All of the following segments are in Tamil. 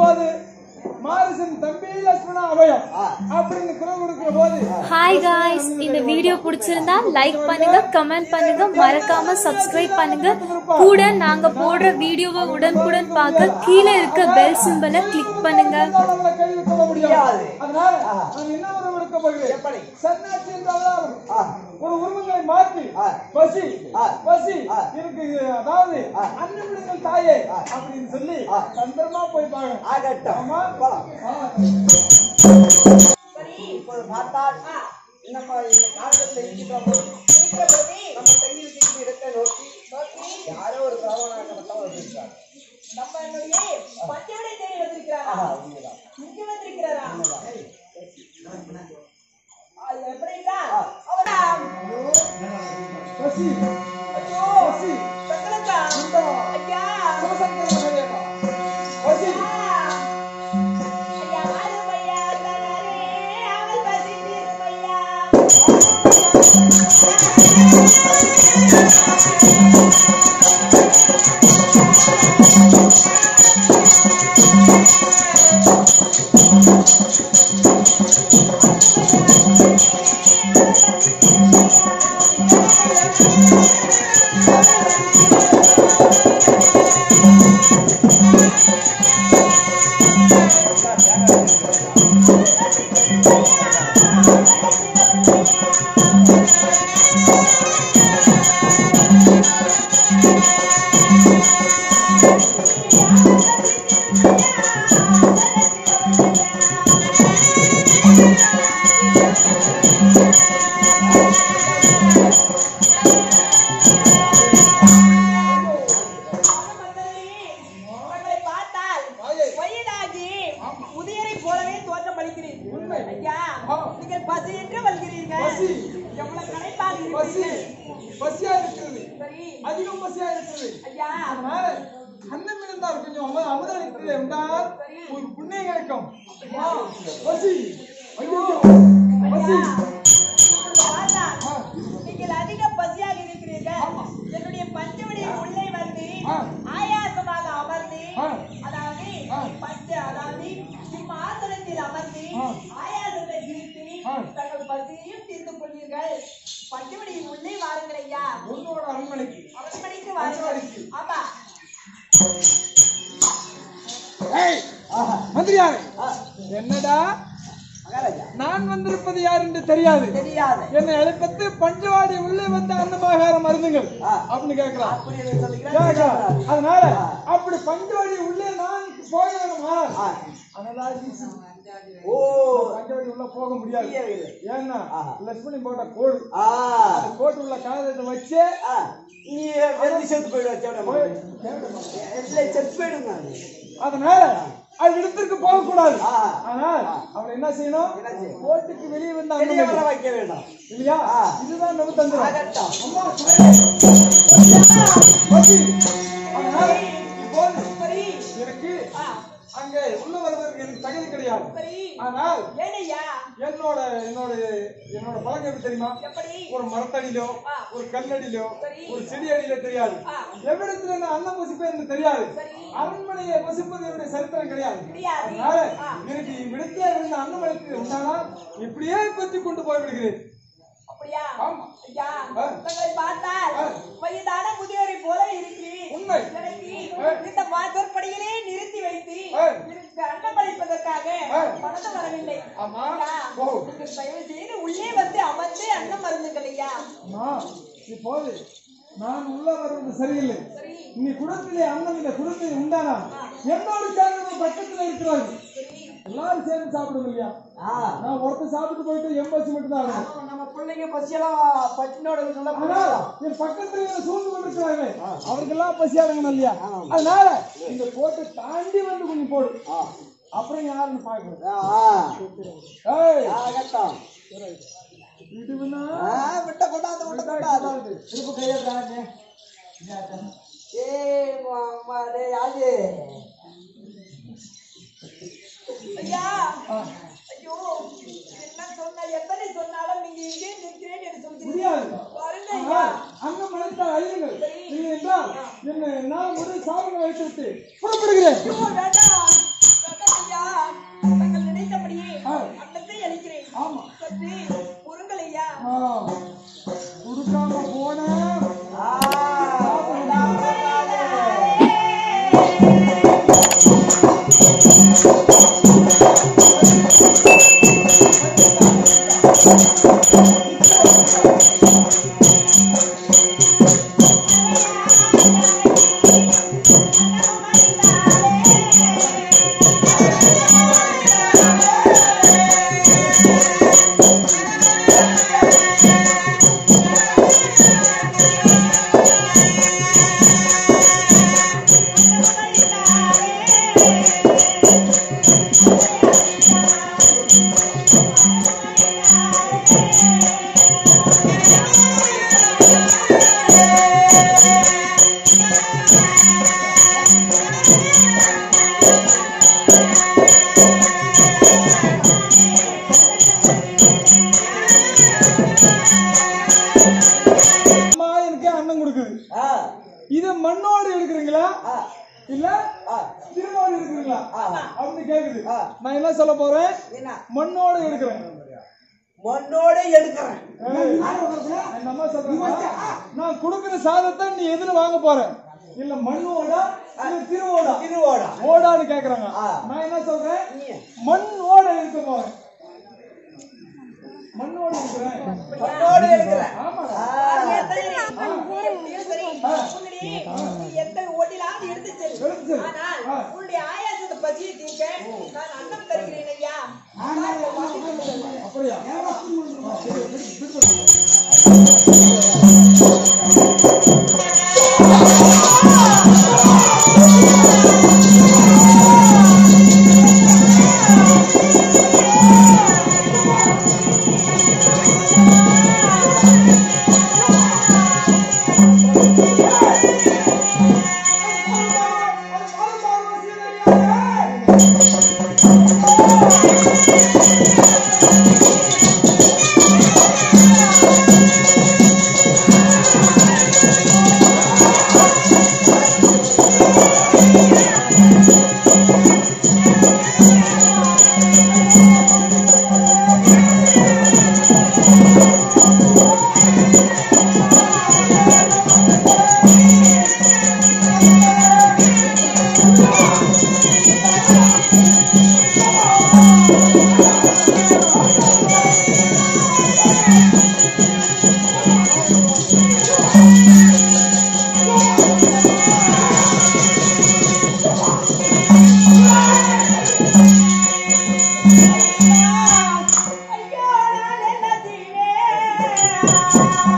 போது மாரிசன் தம்பி லட்சுமணா அபயம் அப்படின்னு குரல் கொடுக்கிற போது ஹாய் காய்ஸ் இந்த வீடியோ பிடிச்சிருந்தா லைக் பண்ணுங்க கமெண்ட் பண்ணுங்க மறக்காம சப்ஸ்கிரைப் பண்ணுங்க கூட நாங்க போடுற வீடியோவை உடனுக்குடன் பார்க்க கீழே இருக்க பெல் சிம்பலை கிளிக் பண்ணுங்க நம்மள கையில் கொள்ள முடியாது அதனால நான் என்ன உறவு எடுக்க போகிறேன் சன்னாட்சி என்றால் ஒரு உருவங்களை மாற்றி பசி பசி எனக்கு அதாவது அன்னமிடுங்கள் தாயே அப்படின்னு சொல்லி சந்திரமா போய் பாருங்க ஆகட்டும் ஆமா ஆ. இப்போது பார்த்தால் நம்ம இந்த காலத்தை இருக்கிறோம் நம்ம கையில் இருக்கிற இடத்தை நோக்கி யாரோ ஒரு பிரபலமாக வந்திருக்கிறார் நம்மளுடைய பஞ்சவடை தேடி வந்திருக்கிறாரா உண்மைதான் இங்க வந்திருக்கிறாரா அது எப்படின்னா அவரா பசி ஐயோ பசி சக்கரக்கா ஐயா சிவசங்கர மகாதேவா. பசி ஐயா வாருமையா தனரே அவள் பசி தீருமையா அவர்களை பார்த்தால் வயதாகி முதியரை போலவே தோற்றம் அளிக்கிறீர்கள் ஐயா நீங்கள் பசி என்று வருகிறீர்கள் பசி. எவ்வளவு களைப்பாக பசி இருக்கிறீர்கள் பசியா இருக்கிறது சரி அதிகம் பசியா இருக்கிறது ஐயா அதனால அன்னம் இருந்தால் கொஞ்சம் அம அமுதளித்து என்றால் ஒரு புண்ணியம் கிடைக்கும் ஆ, பசி ஐயோ பசி ஐயா பார்த்தா நீங்கள் அதிக பசியாக இருக்கிறீர்கள் என்னுடைய பஞ்சவடி உள்ளே வந்து ஆ. ஆயாசமாக அமர்ந்து ஆ. அதாவது ஆ. பஞ்ச அதாவது சிம்மாசனத்தில் அமர்ந்து ஆ. ஆயாசத்தை நிறுத்தி ஆ. தங்கள் பசியையும் தீர்த்து கொள்வீர்கள் பஞ்சவடியின் உள்ளே வாருங்கள் ஐயா உன்னோட அரண்மனைக்கு அரண்மனைக்கு வாருங்கள் பஞ்சவடிக்கு. ஆமா ஏய் மந்திரியாரே என்னடா மகாராஜா நான் வந்திருப்பது யார் என்று தெரியாது தெரியாது என்னை அழைப்பத்து பஞ்சவாடி உள்ளே வந்த அன்னமாகாரம் மருந்துங்கள் ஆ. அப்படின்னு கேட்கலாம் அப்படி என்று சொல்லுகிறேன் கேட்கலாம். அதனால அப்படி பஞ்சவாடி உள்ளே நான் போக வேணுமா ஆ. அதனால வீசு. ஓ பஞ்சவாடி உள்ள போக முடியாது முடியாது. ஏன்னா ஆஹா. லட்சுமணி போட்ட கோடு ஆ அந்த கோட்டு உள்ள காதத்தை வச்சு ஆ. நீ வெறுதி செத்து போயிடுவா போய் இல்லை செத்து போயிடுங்க அதனால அது இடத்திற்கு போக கூடாது ஆ. ஆனால் அவளை என்ன செய்யணும் என்ன செய்யணும்? கோட்டுக்கு வெளியே வந்து வெளியே வர அனுமதி. வைக்க வேண்டாம் இல்லையா ஆ. இதுதான் நம்ம தந்திரம் ஆகட்டும் அம்மா, பசி. அதனால இப்போது சரி எனக்கு ஆ, அங்கே உள்ள வருவதற்கு எனக்கு தகுதி கிடையாது சரி ஆனால் ஏனையா என்னோட என்னோட என்னோட பழக்கம் எப்படி தெரியுமா எப்படி ஒரு மரத்தடியிலோ ஆ. ஒரு கல்லடியிலோ சரி. ஒரு செடி அடியிலோ தெரியாது ஆ. எவ்விடத்துல நான் அன்னம் பசிப்பேன் என்று தெரியாது சரி. அரண்மனையை பசிப்பது என்னுடைய சரித்திரம் கிடையாது கிடையாது. அதனால ஆ. எனக்கு இவ்விடத்திலே இருந்த அன்னம் அளித்து இருந்தானால் இப்படியே கொத்தி கொண்டு போய் விடுகிறேன் அப்படியா ஆமா. ஐயா ஆ. தங்களை பார்த்தால் ஆ. வயதான முதியோரை போல இருக்கிறேன் உண்மை. எனக்கு ஆ. இந்த வாசற்படியிலே நிறுத்தி வைத்து ஆ. எனக்கு அன்னமளிப்பதற்காக ஆ. மனது வரவில்லை ஆமா. ஐயா, ஓ. நீங்கள் தயவு செய்து உள்ளே வந்து அமர்ந்து அன்னம் மருந்துங்கள் ஐயா அம்மா இப்போது நான் உள்ள வருவது சரியில்லை சரி நீ குடத்திலே அன்னம் இல்லை குடத்தில் உண்டானா என்னோடு சேர்ந்து பக்கத்துல இருக்கிறார்கள் எல்லாரும் சேர்ந்து சாப்பிடுங்க இல்லையா ஆ நான் ஒருத்தர் சாப்பிட்டு போயிட்டு எம்பசி மட்டும் தான் ஆகணும். நம்ம பிள்ளைங்க பசியெல்லாம் பட்டினோட நல்லா ஆனால் என் பக்கத்துல இவங்க சூழ்ந்து கொண்டிருக்கிறாங்க அவருக்கெல்லாம் பசி அடங்கணும் இல்லையா அதனால இந்த கோட்டை தாண்டி வந்து கொஞ்சம் போடு அப்புறம் யாருன்னு பாக்குறது ஆ ஏய் ஆகட்டும் இதுனா ஆ விட்ட கொண்டாந்து விட்ட கொண்டாந்து திரும்ப கையெழுத்தாங்க ஏய் மாமா டேய் ஆஜி ஐயா ஐயோ என்ன சொன்ன எத்தனை சொன்னாலும் நீங்க இங்கே நிற்கிறேன் என்று சொல்கிறீங்க முடியாது பாருங்க ஐயா ஆனால் அங்கம் அழைத்தால் அழியுங்கள் இல்லை என்றால் என்னை நான் முதல் சாதனை வைத்து விட்டு புறப்படுகிறேன் ஐயோ, வேண்டாம் வேண்டாம் அம்மா எனக்கு அண்ணன் கொடுக்குது ஆ, இது மண்ணோடு எடுக்கிறீங்களா ஆ, இல்ல ஆ. திருவோடு எடுக்கிறீங்களா ஆமா. அப்படின்னு கேக்குது ஆ. நான் என்ன சொல்ல போறேன் என்ன மண்ணோடு எடுக்கிறேன் மண்ணோட எடுக்கிறேன் ஏய், என் அம்மா சொல்றாங்க, நான் கொடுக்கிற சாதத்தை நீ எதுல வாங்க போற இல்ல மண்ணோடா இல்ல திருவோடா திருவோடா ஓடான்னு கேக்குறாங்க ஆ. நான் என்ன சொல்றேன் நீ மண் ஓட இருக்க போறேன் மண்ணோட இருக்கிறேன் மண்ணோட எடுக்கிறேன் ஆமாடா ஆ, எந்த ஒட்டிலாவது எடுத்து செல் எடுத்து செல். ஆனால் ஆ. உன்னுடைய ஆயாசத்தை பசியை தீர்க்க நான் அன்னம் தருகிறேன் ஐயா அப்படியா ஐயோ நான் என்ன செய்வேன்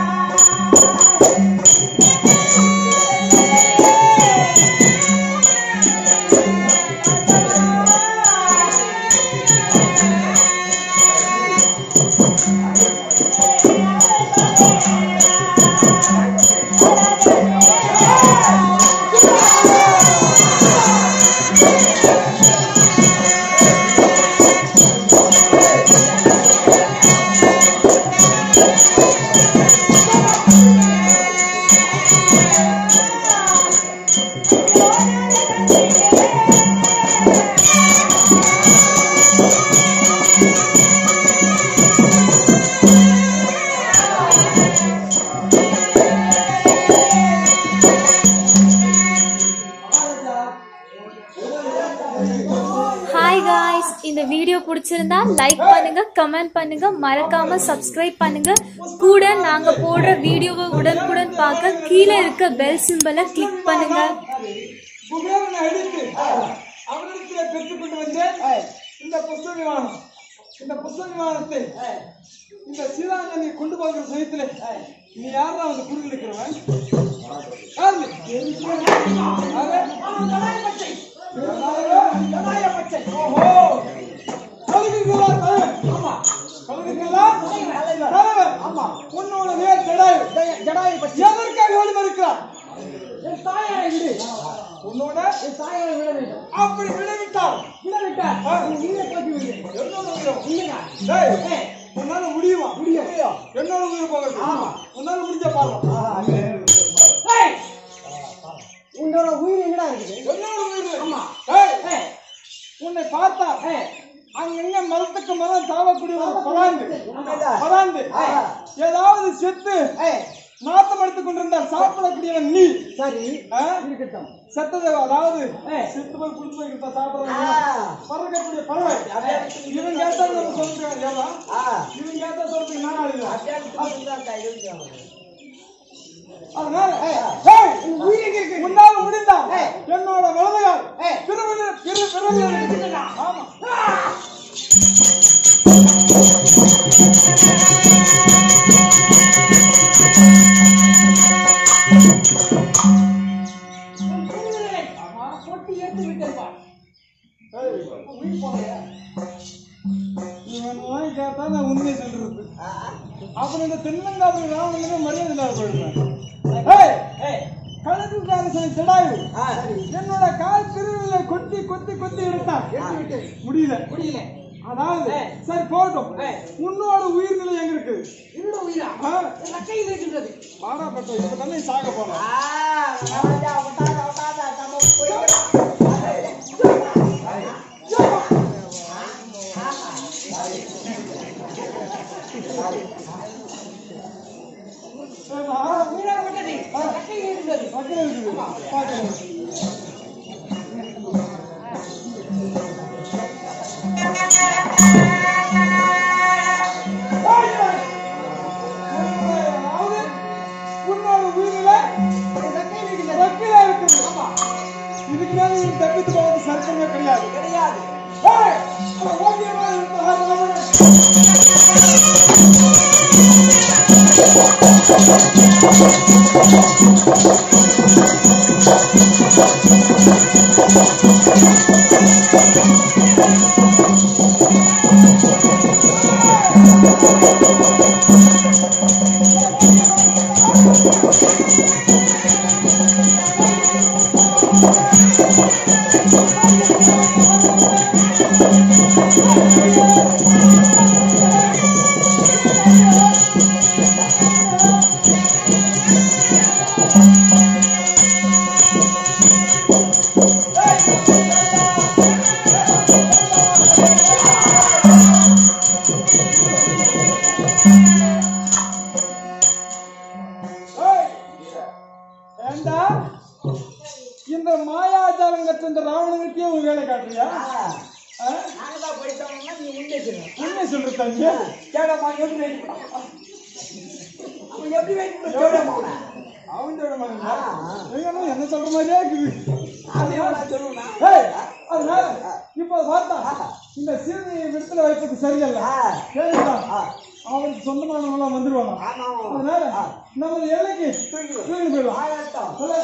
ஹாய் காய்ஸ் இந்த வீடியோ பிடிச்சிருந்தா லைக் பண்ணுங்க கமெண்ட் பண்ணுங்க மறக்காம சப்ஸ்கிரைப் பண்ணுங்க கூட நாங்க போடுற வீடியோவை உடனுக்குடன் பார்க்க கீழே இருக்க பெல் சிம்பலை கிளிக் பண்ணுங்க குபேரனை அடித்து அவனிடத்தில் பெற்றுக்கொண்டு வந்து இந்த புஷ்ப விமானம் இந்த புஷ்ப விமானத்தை இந்த சீதாங்கனை கொண்டு போகிற சமயத்துல நீ யாரா வந்து குறுகில் இருக்கிறவன் யாரு நீ? யாரு? ஜடாயு? ஓஹோ கழுகுகளா தலைவன்? கழுகுகளா தலைவன்? உன்னோட பேர் ஜடாயு. எதற்காக ஓடி வருகிறார் உன்னோட அப்படி விடவிட்டால் என்னோட உயிரும். டேய், உன்னால முடியுமா என்னோட உயிர் போகிறது உன்னால முடிஞ்ச பாருங்க உன்னோட உயிர் எங்கடா இருக்குது என்னோட உயிர் டேய், உன்னை பார்த்தா அங்கங்க மரத்துக்கு மரம் தாவக்கூடிய ஒரு பலாந்து உண்மைதான். பலாந்து ஆ. ஏதாவது செத்து ஏய், நாத்தம் எடுத்துக் கொண்டிருந்தால் சாப்பிடக்கூடியவன் நீ சரி ஆ? இருக்கட்டும் செத்தது அதாவது ஏ. செத்து போய் குடிச்சு போய் கிட்ட ஆ. சாப்பிடுறவன் பறக்கக்கூடிய பறவை இவன் கேட்டா நம்ம சொல்றேன் ஏவா ஆ இவன் கேட்டா சொல்றதுக்கு நான் ஆளுங்க அப்படியே தான் இருக்கிறாங்க அதனால ஏய். ஏய், உன் உயிர் எங்க இருக்கு? உன்னால முடிந்தா ஏய். என்னோட வலதுகால் ஏய். பிறகு பிற பிறகு ஆமா பொட்டி எடுத்து விட்டேன்பா ஏய், உயிர் போலையா? இவனெல்லாம் கேட்டா நான் உண்மையை சொல்றது அப்புறம் இந்த தென்னங்காப்பு ராவணனுக்கு மரியாதை இல்லாத போயிடுவேன் ஏய், ஏய் கணக்கு காரசனை ஜடாயு ஆ சரி என்னோட கால் திருவிழா கொத்தி கொத்தி கொத்தி எடுத்தான் எடுத்து விட்டு முடியல முடியல அதாவது ஏய். சரி போகட்டும் ஏய். உன்னோட உயிர்நிலை எங்க இருக்கு என்னோட உயிரா ஆ, என் கையில் இருக்கின்றது பாடாப்பட்ட இப்ப தானே சாக போறோம் ஆ ராஜா விட்டாத விட்டாத நம்ம போய்க்கலாம் உயிராக விட்டது என் கையில் இருந்தது பக்கம் இருக்குது பார்க்கணும் அதாவது உன்னோட உயிரில என் கையில் இருக்கின்றது வக்கீலா இருக்குது இதுக்கு மேல நீ தப்பித்து போவது சர்க்கமே கிடையாது கிடையாது ஏய், அவன் ஓவியமா இருந்தா ராவணன். ஏய், ஏண்டா இந்த மாயாஜாலம் கற்ற இந்த ராவணனுக்கே ஒரு வேலை காட்டுறியா ஆ? நாங்க தான் போயிட்டோம்னா நீ உண்டே சொல்லணும் உண்மை சொல்ற தம்பி கேடமா எப்படி வெயிட் பண்ண அவன் எப்படி வெயிட் பண்ண கேடமா அவன் மகன் ஆ, ஆ. நீங்களும் என்ன சொல்ற மாதிரியே இருக்குது அவன் நான் சொல்லுவேன் ஏய், அதனால இப்ப பார்த்தா இந்த சீதையை விடுதலை வைப்பது சரியல்ல ஆ. சரிங்களா ஆ. அவனுக்கு சொந்தமானவங்க எல்லாம் வந்துருவாங்க ஆமா ஆமா அதனால நமது எல்லைக்கு தூக்கி தூக்கி போயிடலாம் ஆகட்டும் சொல்ல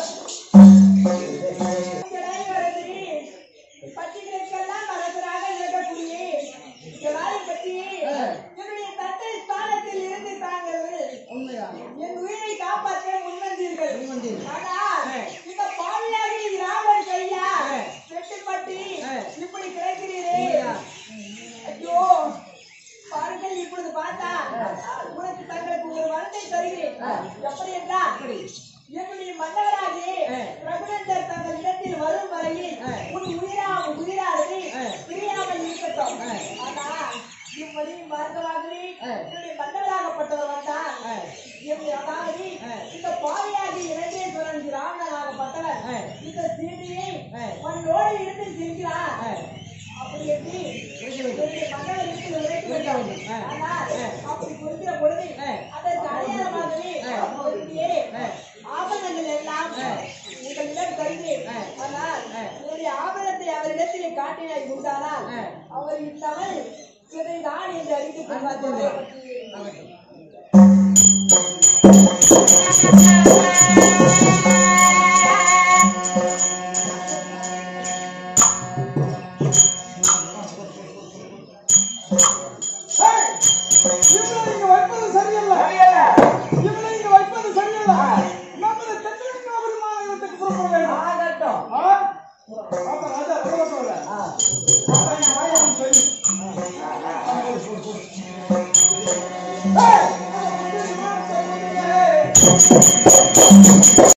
பட்டிகளுக்கெல்லாம் அரசராக இருக்கக்கூடிய ஜலாலை பற்றி என்னுடைய தந்தை ஸ்தானத்தில் இருந்து தாங்கள் உண்மையா என் உயிரை காப்பாற்ற முன்வந்தீர்கள் முன்வந்தீர்கள். ஆனால் இந்த பாவியாக ராமர் கையா வெட்டுப்பட்டு இப்படி கிடைக்கிறீரே உண்மையா? ஐயோ பாருங்கள் இப்பொழுது பார்த்தா உனக்கு தங்களுக்கு ஒரு வரத்தை தருகிறேன் எப்படி என்றால் என்னுடைய மன்னவராகி ரகுநந்தர் தங்கள் இடத்தில் வரும் வரையில் உன் உயிரா உயிரானது பிரியாமல் இருக்கட்டும் ஆனா இப்படி மார்க்கமாகவே என்னுடைய மன்னவராகப்பட்டவர் வந்தால் என்னுடைய அதாவது இந்த பாவியாகி இலங்கேஸ்வரன் ராவணனாகப்பட்டவர் இந்த சீதையை உன்னோடு இருந்து செல்கிறார் அப்படி என்று என்னுடைய மன்னவர் இடத்தில் உரைத்து விட்டார். ஆனால் அப்படி கொடுக்கிற பொழுது அதற்கு அடையாளமாகவே பொருந்தியே ஆபரணங்கள் எல்லாம் உங்களிடம் தருகிறேன் ஆனால் என்னுடைய ஆபரணத்தை அவரிடத்திலே காட்டினாய் உண்டானால் அவர் இல்லாமல் இதை நான் என்று அறிந்து கொள்வார்கள் ஏய், இவனை இங்க வைப்பது சரியல்ல இவனை இங்க வைப்பது சரியல்ல நமது தென்னிலங்கா பெருமாநிலத்துக்கு புறப்பட வேண்டும் ஆகட்டும் ஆ? அப்ப ராஜா புறப்படல ஏய்,